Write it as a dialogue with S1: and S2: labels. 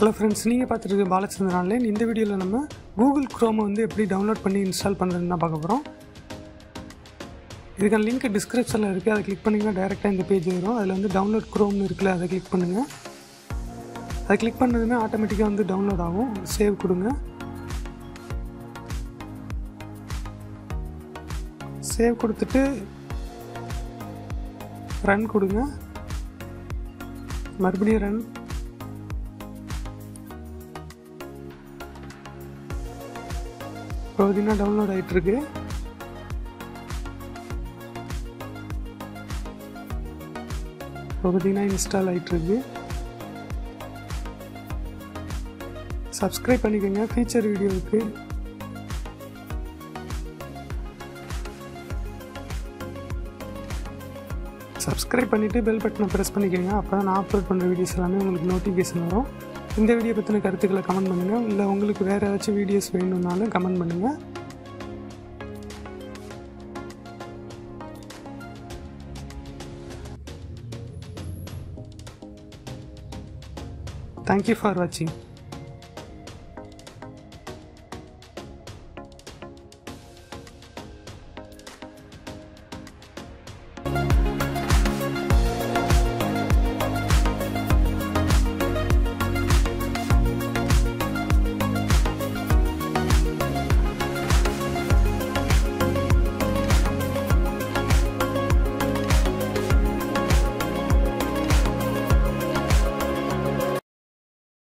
S1: hello friends நீங்கள் பார்த்துருக்கு Balachandran online இந்த வீடியோவில் நம்ம கூகுள் குரோமை வந்து எப்படி டவுன்லோட் பண்ணி இன்ஸ்டால் பண்ணுறதுன்னு தான் பார்க்க போகிறோம் இதுக்கான லிங்க் டிஸ்கிரிப்ஷனில் இருக்குது அதை கிளிக் பண்ணிங்கன்னா டேரெக்டாக இந்த பேஜ் வரும் அதில் வந்து டவுன்லோட் குரோம்னு இருக்குல்ல அதை கிளிக் பண்ணுங்கள் அதை கிளிக் பண்ணதுமே ஆட்டோமேட்டிக்காக வந்து டவுன்லோட் ஆகும் சேவ் கொடுங்க சேவ் கொடுத்துட்டு ரன் கொடுங்க மறுபடியும் ரன் இப்போ பார்த்தீங்கன்னா டவுன்லோட் ஆகிட்டுருக்கு இப்போ பார்த்தீங்கன்னா இன்ஸ்டால் ஆகிட்டுருக்கு சப்ஸ்கிரைப் பண்ணிக்கோங்க ஃபீச்சர் வீடியோவுக்கு சப்ஸ்கிரைப் பண்ணிவிட்டு பெல் பட்டனை ப்ரெஸ் பண்ணிக்கோங்க அப்போ தான் நான் அப்லோட் பண்ணுற வீடியோஸ் எல்லாமே உங்களுக்கு நோட்டிஃபிகேஷன் வரும் இந்த வீடியோ பற்றின கருத்துக்களை கமெண்ட் பண்ணுங்கள் இல்லை உங்களுக்கு வேறு ஏதாச்சும் வீடியோஸ் வேணும்னாலும் கமெண்ட் பண்ணுங்கள் தேங்க்யூ ஃபார் வாட்சிங்